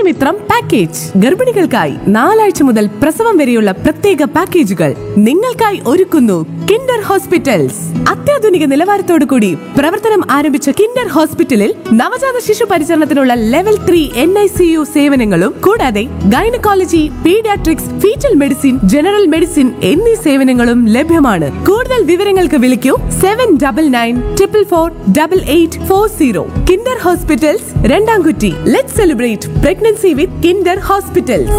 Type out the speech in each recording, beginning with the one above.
ശിശുമിത്രം package ഗർഭിണികൾക്കായി നാലാഴ്ച മുതൽ പ്രസവം വരെയുള്ള പ്രത്യേക പാക്കേജുകൾ നിങ്ങൾക്കായി ഒരുക്കുന്നു കിൻഡർ ഹോസ്പിറ്റൽസ് അത്യാധുനിക നിലവാരത്തോടു കൂടി പ്രവർത്തനം ആരംഭിച്ച കിൻഡർ ഹോസ്പിറ്റലിൽ നവജാത ശിശു പരിചരണത്തിനുള്ള level three N I C U സേവനങ്ങളും കൂടാതെ gynaecology paediatrics foetal medicine general medicine എന്നീ സേവനങ്ങളും ലഭ്യമാണ് കൂടുതൽ വിവരങ്ങൾക്ക് വിളിക്കൂ seven double nine triple four double eight four zero Kinder hospitals Randamkutty let celebrate pregnancy with Kinder hospitals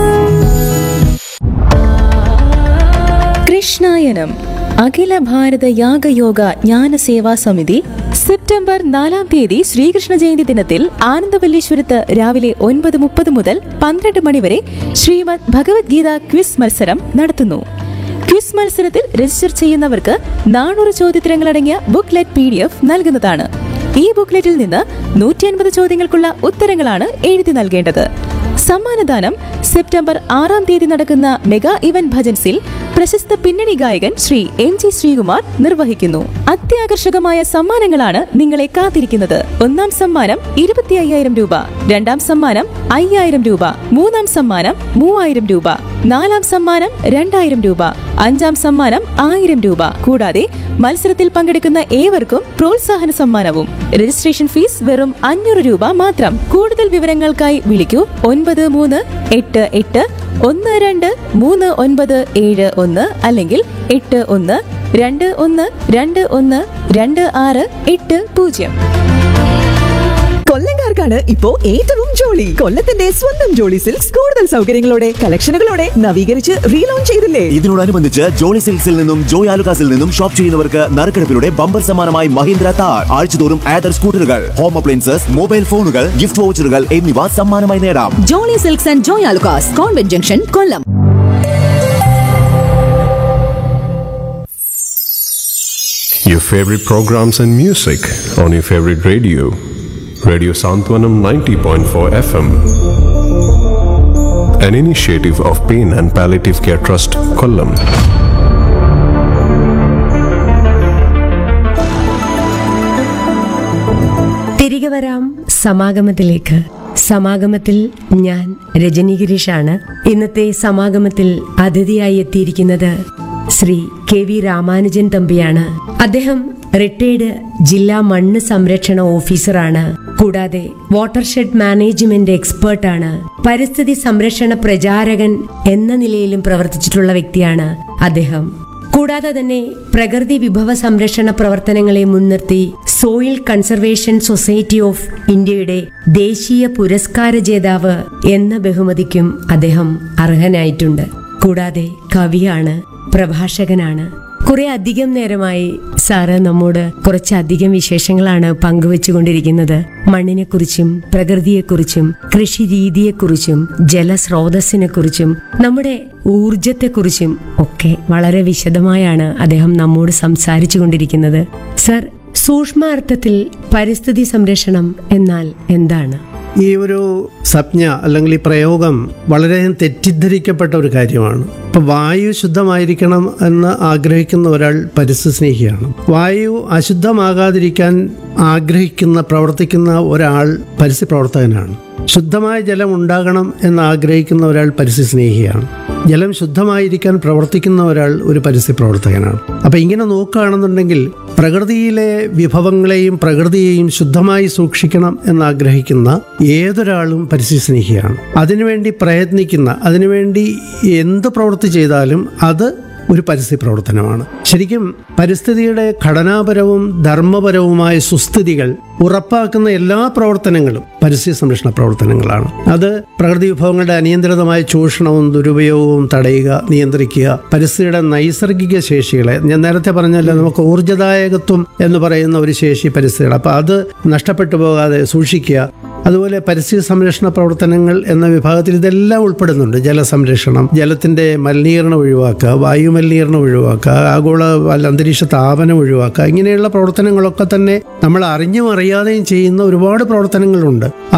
Krishnayanam Akhila Bharata Yagayoga Jnana Seva സമിതി സെപ്റ്റംബർ നാലാം തീയതി ശ്രീകൃഷ്ണ ജയന്തി ദിനത്തിൽ ആനന്ദവല്ലീശ്വരത്ത് രാവിലെ ഒൻപത് മുപ്പത് മുതൽ പന്ത്രണ്ട് മണിവരെ ശ്രീമദ് ഭഗവത്ഗീത ക്വിസ് മത്സരം നടത്തുന്നു ക്വിസ് മത്സരത്തിൽ രജിസ്റ്റർ ചെയ്യുന്നവർക്ക് നാനൂറ് ചോദ്യത്തരങ്ങളടങ്ങിയ ബുക്ക്ലെറ്റ് പി ഡി എഫ് നൽകുന്നതാണ് ഈ ബുക്ക്ലെറ്റിൽ നിന്ന് നൂറ്റി അൻപത് ചോദ്യങ്ങൾക്കുള്ള ഉത്തരങ്ങളാണ് എഴുതി നൽകേണ്ടത് സമ്മാനദാനം സെപ്റ്റംബർ ആറാം തീയതി നടക്കുന്ന മെഗാ ഇവന്റ് ഭജൻസിൽ പ്രശസ്ത പിന്നണി ഗായകൻ ശ്രീ എം ജി ശ്രീകുമാർ നിർവഹിക്കുന്നു അത്യാകർഷകമായ സമ്മാനങ്ങളാണ് നിങ്ങളെ കാത്തിരിക്കുന്നത് ഒന്നാം സമ്മാനം ഇരുപത്തി അയ്യായിരം രൂപ രണ്ടാം സമ്മാനം അയ്യായിരം രൂപ മൂന്നാം സമ്മാനം മൂവായിരം രൂപ നാലാം സമ്മാനം രണ്ടായിരം രൂപ അഞ്ചാം സമ്മാനം ആയിരം രൂപ കൂടാതെ മത്സരത്തിൽ പങ്കെടുക്കുന്ന ഏവർക്കും പ്രോത്സാഹന സമ്മാനവും രജിസ്ട്രേഷൻ ഫീസ് വെറും അഞ്ഞൂറ് രൂപ മാത്രം കൂടുതൽ വിവരങ്ങൾക്കായി വിളിക്കൂ ഒൻപത് മൂന്ന് എട്ട് എട്ട് ഒന്ന് രണ്ട് മൂന്ന് ഒൻപത് ഏഴ് ഒന്ന് അല്ലെങ്കിൽ എട്ട് ഒന്ന് രണ്ട് ഒന്ന് രണ്ട് ഒന്ന് രണ്ട് ആറ് എട്ട് പൂജ്യം കൊല്ലംകാർക്കാണ് ഇപ്പോ ഏറ്റവും ജോളി കൊല്ലത്തിന്റെ സ്വന്തം ജോളി സിൽക്സ് കൂടുതൽ സൗകര്യങ്ങളോടെ കളക്ഷനുകളോടെ നവീകരിച്ച് റീലോഞ്ച് ചെയ്തില്ലേ ഇതിനോടനുബന്ധിച്ച് ജോളി സിൽക്സിൽ നിന്നും ജോയ് ആലുകാസിൽ നിന്നും ഷോപ്പ് ചെയ്യുന്നവർക്ക് നറുക്കെടുപ്പിലൂടെ ബമ്പർ സമ്മാനമായി മഹീന്ദ്ര താർ ആഴ്ചതോറും ആദർ സ്കൂട്ടറുകൾ ഹോം അപ്ലയൻസസ് മൊബൈൽ ഫോണുകൾ ഗിഫ്റ്റ് വൗച്ചറുകൾ എന്നിവ സമ്മാനമായി നേടാം Jolly Silks and Joy Alukkas convent junction Kollam Your favorite programs and music on your favorite radio. Radio Santwanam 90.4 FM. An initiative of Pain and Palliative Care Trust, Kollam. തിരികെ വരാം സമാഗമത്തിലേക്ക് സമാഗമത്തിൽ ഞാൻ രജനി ഗിരീഷാണ് ഇന്നത്തെ സമാഗമത്തിൽ അതിഥിയായി എത്തിയിരിക്കുന്നത് ശ്രീ കെ വി രാമാനുജൻ തമ്പിയാണ് അദ്ദേഹം റിട്ടയർഡ് ജില്ലാ മണ്ണ് സംരക്ഷണ ഓഫീസറാണ് കൂടാതെ വാട്ടർഷെഡ് മാനേജ്മെന്റ് എക്സ്പേർട്ടാണ് പരിസ്ഥിതി സംരക്ഷണ പ്രചാരകൻ എന്ന നിലയിലും പ്രവർത്തിച്ചിട്ടുള്ള വ്യക്തിയാണ് അദ്ദേഹം കൂടാതെ തന്നെ പ്രകൃതി വിഭവ സംരക്ഷണ പ്രവർത്തനങ്ങളെ മുൻനിർത്തി സോയിൽ കൺസർവേഷൻ സൊസൈറ്റി ഓഫ് ഇന്ത്യയുടെ ദേശീയ പുരസ്കാര ജേതാവ് എന്ന ബഹുമതിക്കും അദ്ദേഹം അർഹനായിട്ടുണ്ട് കൂടാതെ കവിയാണ് പ്രഭാഷകനാണ് കുറെ അധികം നേരമായി സാറ് നമ്മോട് കുറച്ചധികം വിശേഷങ്ങളാണ് പങ്കുവെച്ചുകൊണ്ടിരിക്കുന്നത് മണ്ണിനെക്കുറിച്ചും പ്രകൃതിയെക്കുറിച്ചും കൃഷി രീതിയെക്കുറിച്ചും ജലസ്രോതസ്സിനെക്കുറിച്ചും നമ്മുടെ ഊർജത്തെക്കുറിച്ചും ഒക്കെ വളരെ വിശദമായാണ് അദ്ദേഹം നമ്മോട് സംസാരിച്ചു കൊണ്ടിരിക്കുന്നത് സർ സൂക്ഷ്മാർത്ഥത്തിൽ പരിസ്ഥിതി സംരക്ഷണം എന്നാൽ എന്താണ് ഈ ഒരു സംജ്ഞ അല്ലെങ്കിൽ ഈ പ്രയോഗം വളരെ തെറ്റിദ്ധരിക്കപ്പെട്ട ഒരു കാര്യമാണ് ഇപ്പൊ വായു ശുദ്ധമായിരിക്കണം എന്ന് ആഗ്രഹിക്കുന്ന ഒരാൾ പരിസ്ഥിതി സ്നേഹിയാണ് വായു അശുദ്ധമാകാതിരിക്കാൻ ആഗ്രഹിക്കുന്ന പ്രവർത്തിക്കുന്ന ഒരാൾ പരിസ്ഥിതി പ്രവർത്തകനാണ് ശുദ്ധമായ ജലം ഉണ്ടാകണം എന്ന് ആഗ്രഹിക്കുന്ന ഒരാൾ പരിസ്ഥിതി സ്നേഹിയാണ് ജലം ശുദ്ധമായിരിക്കാൻ പ്രവർത്തിക്കുന്ന ഒരാൾ ഒരു പരിസ്ഥിതി പ്രവർത്തകനാണ് അപ്പം ഇങ്ങനെ നോക്കുകയാണെന്നുണ്ടെങ്കിൽ പ്രകൃതിയിലെ വിഭവങ്ങളെയും പ്രകൃതിയെയും ശുദ്ധമായി സൂക്ഷിക്കണം എന്നാഗ്രഹിക്കുന്ന ഏതൊരാളും പരിസ്ഥിതി സ്നേഹിയാണ് അതിനുവേണ്ടി പ്രയത്നിക്കുന്ന അതിനുവേണ്ടി എന്ത് പ്രവൃത്തി ചെയ്താലും അത് ഒരു പരിസ്ഥിതി പ്രവർത്തനമാണ് ശരിക്കും പരിസ്ഥിതിയുടെ ഘടനാപരവും ധർമ്മപരവുമായ സുസ്ഥിതികൾ ഉറപ്പാക്കുന്ന എല്ലാ പ്രവർത്തനങ്ങളും പരിസ്ഥിതി സംരക്ഷണ പ്രവർത്തനങ്ങളാണ് അത് പ്രകൃതി വിഭവങ്ങളുടെ അനിയന്ത്രിതമായ ചൂഷണവും ദുരുപയോഗവും തടയുക നിയന്ത്രിക്കുക പരിസ്ഥിതിയുടെ നൈസർഗിക ശേഷികളെ ഞാൻ നേരത്തെ പറഞ്ഞല്ലോ നമുക്ക് ഊർജ്ജദായകത്വം എന്ന് പറയുന്ന ഒരു ശേഷി പരിസ്ഥിതികൾ അപ്പോൾ അത് നഷ്ടപ്പെട്ടു പോകാതെ സൂക്ഷിക്കുക അതുപോലെ പരിസ്ഥിതി സംരക്ഷണ പ്രവർത്തനങ്ങൾ എന്ന വിഭാഗത്തിൽ ഇതെല്ലാം ഉൾപ്പെടുന്നുണ്ട് ജലസംരക്ഷണം ജലത്തിൻ്റെ മലിനീകരണം ഒഴിവാക്കുക വായു മലിനീകരണം ഒഴിവാക്കുക ആഗോള അല്ല, അന്തരീക്ഷ താപനം ഒഴിവാക്കുക ഇങ്ങനെയുള്ള പ്രവർത്തനങ്ങളൊക്കെ തന്നെ നമ്മൾ അറിഞ്ഞും അറിയാതെയും ചെയ്യുന്ന ഒരുപാട് പ്രവർത്തനങ്ങളുണ്ട് ആ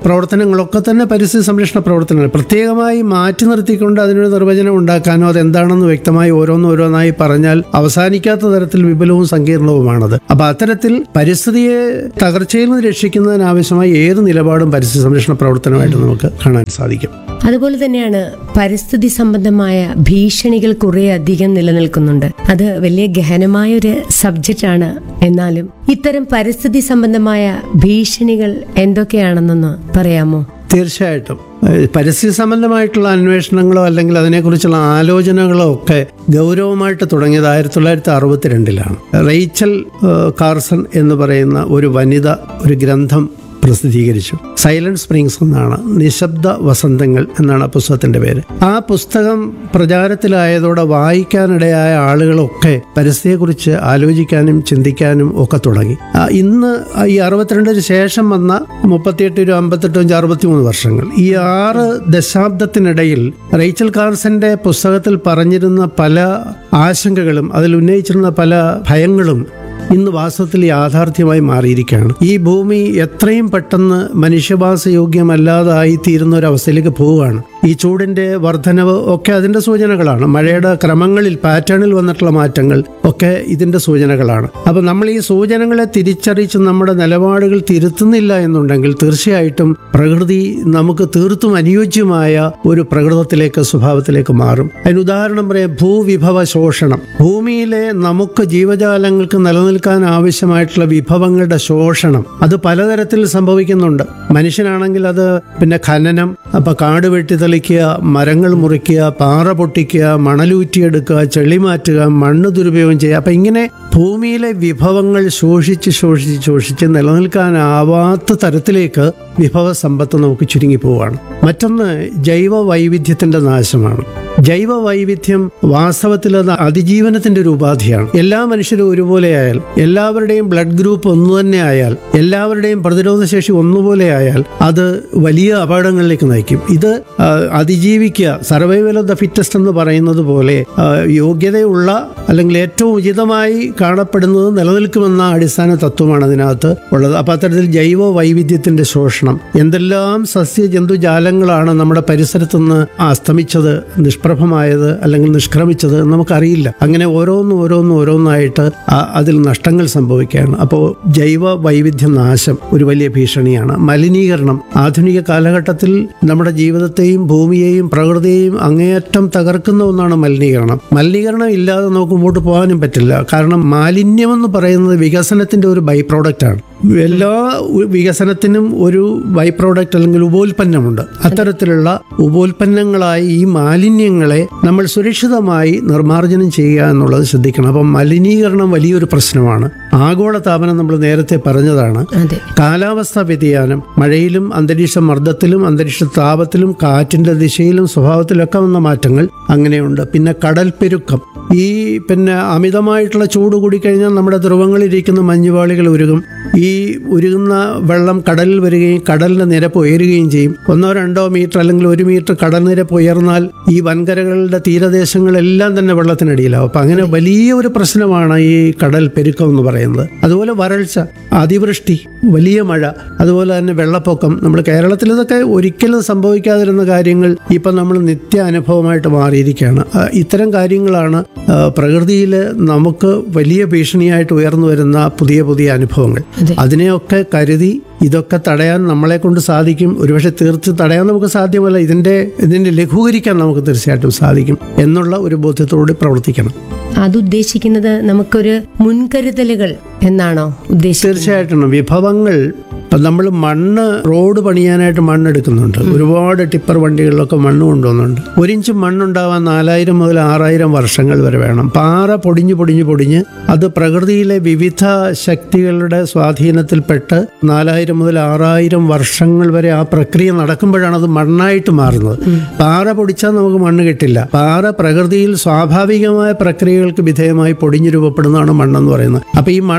പ്രവർത്തനങ്ങളൊക്കെ തന്നെ പരിസ്ഥിതി സംരക്ഷണ പ്രവർത്തനങ്ങൾ പ്രത്യേകമായി മാറ്റി നിർത്തിക്കൊണ്ട് അതിനൊരു നിർവചനം ഉണ്ടാക്കാനോ അതെന്താണെന്ന് വ്യക്തമായി ഓരോന്ന് ഓരോന്നായി പറഞ്ഞാൽ അവസാനിക്കാത്ത തരത്തിൽ വിപുലവും സങ്കീർണവുമാണത് അപ്പൊ അത്തരത്തിൽ പരിസ്ഥിതിയെ തകർച്ചയിൽ നിന്ന് രക്ഷിക്കുന്നതിനാവശ്യമായി ഏത് നിലപാടും പരിസ്ഥിതി സംരക്ഷണ പ്രവർത്തനമായിട്ട് നമുക്ക് കാണാൻ സാധിക്കും അതുപോലെ തന്നെയാണ് പരിസ്ഥിതി സംബന്ധമായ ഭീഷണികൾ കുറെ അധികം നിലനിൽക്കുന്നുണ്ട് അത് വലിയ ഗഹനമായ ഒരു സബ്ജക്റ്റ് ആണ് എന്നാലും ഇത്തരം പരിസ്ഥിതി സംബന്ധമായ ഭീഷണികൾ എന്തൊക്കെയാണെന്നൊന്ന് പറയാമോ തീർച്ചയായിട്ടും ഏഹ് പരിസ്ഥിതി സംബന്ധമായിട്ടുള്ള അന്വേഷണങ്ങളോ അല്ലെങ്കിൽ അതിനെക്കുറിച്ചുള്ള ആലോചനകളോ ഒക്കെ ഗൗരവമായിട്ട് തുടങ്ങിയത് ആയിരത്തി തൊള്ളായിരത്തി അറുപത്തിരണ്ടിലാണ് റേച്ചൽ ഏഹ് കാർസൺ എന്ന് പറയുന്ന ഒരു വനിത ഒരു ഗ്രന്ഥം പ്രസിദ്ധീകരിച്ചു സൈലന്റ് സ്പ്രിങ്സ് എന്നാണ് നിശബ്ദ വസന്തങ്ങൾ എന്നാണ് ആ പുസ്തകത്തിന്റെ പേര് ആ പുസ്തകം പ്രചാരത്തിലായതോടെ വായിക്കാനിടയായ ആളുകളൊക്കെ പരിസ്ഥിതിയെക്കുറിച്ച് ആലോചിക്കാനും ചിന്തിക്കാനും ഒക്കെ തുടങ്ങി ആ, ഇന്ന് ഈ അറുപത്തിരണ്ടിന് ശേഷം വന്ന മുപ്പത്തിയെട്ട് ഒരു അമ്പത്തെട്ട് അഞ്ച് അറുപത്തിമൂന്ന് വർഷങ്ങൾ ഈ ആറ് ദശാബ്ദത്തിനിടയിൽ റേച്ചൽ കാർസന്റെ പുസ്തകത്തിൽ പറഞ്ഞിരുന്ന പല ആശങ്കകളും അതിൽ ഉന്നയിച്ചിരുന്ന പല ഭയങ്ങളും ഇന്ന് വാസ്തവത്തിൽ യാഥാർത്ഥ്യമായി മാറിയിരിക്കുകയാണ് ഈ ഭൂമി എത്രയും പെട്ടെന്ന് മനുഷ്യവാസയോഗ്യമല്ലാതായി തീരുന്ന ഒരു അവസ്ഥയിലേക്ക് പോവുകയാണ് ഈ ചൂടിന്റെ വർധനവ് ഒക്കെ അതിന്റെ സൂചനകളാണ് മഴയുടെ ക്രമങ്ങളിൽ പാറ്റേണിൽ വന്നിട്ടുള്ള മാറ്റങ്ങൾ ഒക്കെ ഇതിന്റെ സൂചനകളാണ് അപ്പൊ നമ്മൾ ഈ സൂചനകളെ തിരിച്ചറിയിച്ച് നമ്മുടെ നിലപാടുകൾ തിരുത്തുന്നില്ല എന്നുണ്ടെങ്കിൽ തീർച്ചയായിട്ടും പ്രകൃതി നമുക്ക് തീർത്തും അനുയോജ്യമായ ഒരു പ്രകൃതത്തിലേക്ക് സ്വഭാവത്തിലേക്ക് മാറും അതിന് ഉദാഹരണം പറയാം ഭൂവിഭവ ശോഷണം ഭൂമിയിലെ നമുക്ക് ജീവജാലങ്ങൾക്ക് നിലനിൽക്കാൻ ആവശ്യമായിട്ടുള്ള വിഭവങ്ങളുടെ ശോഷണം അത് പലതരത്തിൽ സംഭവിക്കുന്നുണ്ട് മനുഷ്യനാണെങ്കിൽ അത് പിന്നെ ഖനനം അപ്പൊ കാട് വെട്ടി തെളിക്കുക മരങ്ങൾ മുറിക്കുക പാറ പൊട്ടിക്കുക മണലൂറ്റിയെടുക്കുക ചെളി മാറ്റുക മണ്ണ് ദുരുപയോഗം ചെയ്യുക അപ്പൊ ഇങ്ങനെ ഭൂമിയിലെ വിഭവങ്ങൾ ശോഷിച്ച് ശോഷിച്ച് ശോഷിച്ച് നിലനിൽക്കാനാവാത്ത തരത്തിലേക്ക് വിഭവ സമ്പത്ത് നമുക്ക് ചുരുങ്ങി പോവുകയാണ് മറ്റൊന്ന് ജൈവ വൈവിധ്യത്തിന്റെ നാശമാണ് ജൈവ വൈവിധ്യം വാസ്തവത്തിൽ അത് അതിജീവനത്തിന്റെ ഒരു ഉപാധിയാണ് എല്ലാ മനുഷ്യരും ഒരുപോലെ ആയാൽ എല്ലാവരുടെയും ബ്ലഡ് ഗ്രൂപ്പ് ഒന്നു തന്നെ ആയാൽ എല്ലാവരുടെയും പ്രതിരോധ ശേഷി ഒന്നുപോലെ ആയാൽ അത് വലിയ അപകടങ്ങളിലേക്ക് നയിക്കും ഇത് ആ, അതിജീവിക്കുക സർവൈവൽ ഓഫ് ദ ഫിറ്റസ്റ്റ് എന്ന് പറയുന്നത് പോലെ ആ, യോഗ്യതയുള്ള അല്ലെങ്കിൽ ഏറ്റവും ഉചിതമായി കാണപ്പെടുന്നത് നിലനിൽക്കുമെന്ന അടിസ്ഥാന തത്വമാണ് അതിനകത്ത് ഉള്ളത് അപ്പൊ അത്തരത്തിൽ ജൈവ വൈവിധ്യത്തിന്റെ ശോഷണം എന്തെല്ലാം സസ്യ ജന്തുജാലങ്ങളാണ് നമ്മുടെ പരിസരത്തുനിന്ന് അസ്തമിച്ചത് നിഷ്പ്രഭമായത് അല്ലെങ്കിൽ നിഷ്ക്രമിച്ചത് എന്ന് നമുക്കറിയില്ല അങ്ങനെ ഓരോന്നും ഓരോന്നും ഓരോന്നായിട്ട് ആ- അതിൽ നഷ്ടങ്ങൾ സംഭവിക്കുകയാണ് അപ്പോൾ ജൈവ വൈവിധ്യ നാശം ഒരു വലിയ ഭീഷണിയാണ് മലിനീകരണം ആധുനിക കാലഘട്ടത്തിൽ നമ്മുടെ ജീവിതത്തെയും ഭൂമിയെയും പ്രകൃതിയെയും അങ്ങേയറ്റം തകർക്കുന്ന ഒന്നാണ് മലിനീകരണം മലിനീകരണം ഇല്ലാതെ നമുക്ക് മുമ്പോട്ട് പോകാനും പറ്റില്ല കാരണം മാലിന്യം എന്ന് പറയുന്നത് വികസനത്തിന്റെ ഒരു ബൈ പ്രോഡക്റ്റ് ആണ് എല്ലാ ഉ- വികസനത്തിനും ഒരു ബൈ പ്രോഡക്റ്റ് അല്ലെങ്കിൽ ഉപോൽപ്പന്നമുണ്ട് അത്തരത്തിലുള്ള ഉപോൽപ്പന്നങ്ങളായ ഈ മാലിന്യങ്ങളെ നമ്മൾ സുരക്ഷിതമായി നിർമ്മാർജ്ജനം ചെയ്യുക എന്നുള്ളത് ശ്രദ്ധിക്കണം അപ്പം മലിനീകരണം വലിയൊരു പ്രശ്നമാണ് ആഗോള താപനം നമ്മൾ നേരത്തെ പറഞ്ഞതാണ് അതെ കാലാവസ്ഥാ വ്യതിയാനം മഴയിലും അന്തരീക്ഷ മർദ്ദത്തിലും അന്തരീക്ഷ താപത്തിലും കാറ്റിന്റെ ദിശയിലും സ്വഭാവത്തിലൊക്കെ വന്ന മാറ്റങ്ങൾ അങ്ങനെയുണ്ട് പിന്നെ കടൽ പെരുക്കം ഈ പിന്നെ അമിതമായിട്ടുള്ള ചൂട് കൂടിക്കഴിഞ്ഞാൽ നമ്മുടെ ധ്രുവങ്ങളിലിരിക്കുന്ന മഞ്ഞുപാളികൾ ഉരുകും ഈ ഉരുകുന്ന വെള്ളം കടലിൽ വരികയും കടലിന്റെ നിരപ്പ് ഉയരുകയും ചെയ്യും ഒന്നോ രണ്ടോ മീറ്റർ അല്ലെങ്കിൽ ഒരു മീറ്റർ കടൽ നിരപ്പ് ഉയർന്നാൽ ഈ വൻകരകളുടെ തീരദേശങ്ങളെല്ലാം തന്നെ വെള്ളത്തിനടിയിലാവും അപ്പം അങ്ങനെ വലിയ ഒരു പ്രശ്നമാണ് ഈ കടൽ പെരുക്കം എന്ന് പറയുന്നത് അതുപോലെ വരൾച്ച അതിവൃഷ്ടി വലിയ മഴ അതുപോലെ തന്നെ വെള്ളപ്പൊക്കം നമ്മൾ കേരളത്തിൽ ഇതൊക്കെ ഒരിക്കലും സംഭവിക്കാതിരുന്ന കാര്യങ്ങൾ ഇപ്പം നമ്മൾ നിത്യ അനുഭവമായിട്ട് മാറിയിരിക്കുകയാണ് ആ, ഇത്തരം കാര്യങ്ങളാണ് പ്രകൃതിയിൽ നമുക്ക് വലിയ ഭീഷണിയായിട്ട് ഉയർന്നു വരുന്ന പുതിയ പുതിയ അനുഭവങ്ങൾ അതിനെയൊക്കെ കരുതി ഇതൊക്കെ തടയാൻ നമ്മളെ കൊണ്ട് സാധിക്കും ഒരുപക്ഷെ തീർത്ത് തടയാൻ നമുക്ക് സാധ്യമല്ല ഇതിന്റെ ഇതിന്റെ ലഘൂകരിക്കാൻ നമുക്ക് തീർച്ചയായിട്ടും സാധിക്കും എന്നുള്ള ഒരു ബോധ്യത്തോടെ പ്രവർത്തിക്കണം അത് ഉദ്ദേശിക്കുന്നത് നമുക്കൊരു മുൻകരുതലുകൾ എന്നാണോ ഉദ്ദേശിക്കുന്നത് തീർച്ചയായിട്ടും വിഭവങ്ങൾ ഇപ്പം നമ്മൾ മണ്ണ് റോഡ് പണിയാനായിട്ട് മണ്ണെടുക്കുന്നുണ്ട് ഒരുപാട് ടിപ്പർ വണ്ടികളിലൊക്കെ മണ്ണ് കൊണ്ടുവന്നുണ്ട് ഒരിഞ്ച് മണ്ണുണ്ടാവാൻ നാലായിരം മുതൽ ആറായിരം വർഷങ്ങൾ വരെ വേണം പാറ പൊടിഞ്ഞ് പൊടിഞ്ഞ് പൊടിഞ്ഞ് അത് പ്രകൃതിയിലെ വിവിധ ശക്തികളുടെ സ്വാധീനത്തിൽപ്പെട്ട് നാലായിരം മുതൽ ആറായിരം വർഷങ്ങൾ വരെ ആ പ്രക്രിയ നടക്കുമ്പോഴാണ് അത് മണ്ണായിട്ട് മാറുന്നത് പാറ പൊടിച്ചാൽ നമുക്ക് മണ്ണ് കിട്ടില്ല പാറ പ്രകൃതിയിൽ സ്വാഭാവികമായ പ്രക്രിയകൾക്ക് വിധേയമായി പൊടിഞ്ഞു രൂപപ്പെടുന്നതാണ് മണ്ണെന്ന് പറയുന്നത് അപ്പൊ ഈ മണ്ണ്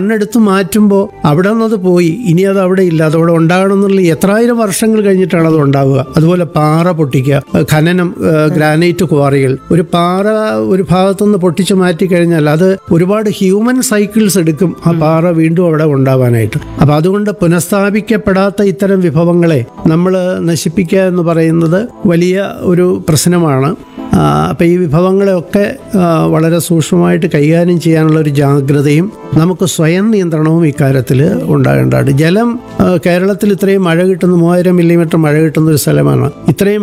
മണ്ണെടുത്ത് മാറ്റുമ്പോൾ അവിടെ നിന്നത് പോയി ഇനി അത് അവിടെ ഇല്ല അതവിടെ ഉണ്ടാകണം എന്നുള്ള എത്രായിരം വർഷങ്ങൾ കഴിഞ്ഞിട്ടാണ് അത് ഉണ്ടാവുക അതുപോലെ പാറ പൊട്ടിക്കുക ഏഹ് ഖനനം ഏഹ് ഗ്രാനൈറ്റ് ക്വാറികൾ ഒരു പാറ ഒരു ഭാഗത്തുനിന്ന് പൊട്ടിച്ച് മാറ്റി കഴിഞ്ഞാൽ അത് ഒരുപാട് ഹ്യൂമൻ സൈക്കിൾസ് എടുക്കും ആ പാറ വീണ്ടും അവിടെ ഉണ്ടാവാനായിട്ട് അപ്പൊ അതുകൊണ്ട് പുനഃസ്ഥാപിക്കപ്പെടാത്ത ഇത്തരം വിഭവങ്ങളെ നമ്മൾ നശിപ്പിക്കുക എന്ന് പറയുന്നത് വലിയ ഒരു പ്രശ്നമാണ് ആ, അപ്പോൾ ഈ വിഭവങ്ങളെയൊക്കെ ആ, വളരെ സൂക്ഷ്മമായിട്ട് കൈകാര്യം ചെയ്യാനുള്ള ഒരു ജാഗ്രതയും നമുക്ക് സ്വയം നിയന്ത്രണവും ഇക്കാര്യത്തിൽ ഉണ്ടാകേണ്ടതാണ് ജലം ആ, കേരളത്തിൽ ഇത്രയും മഴ കിട്ടുന്ന മൂവായിരം മില്ലിമീറ്റർ മഴ കിട്ടുന്ന ഒരു സ്ഥലമാണ് ഇത്രയും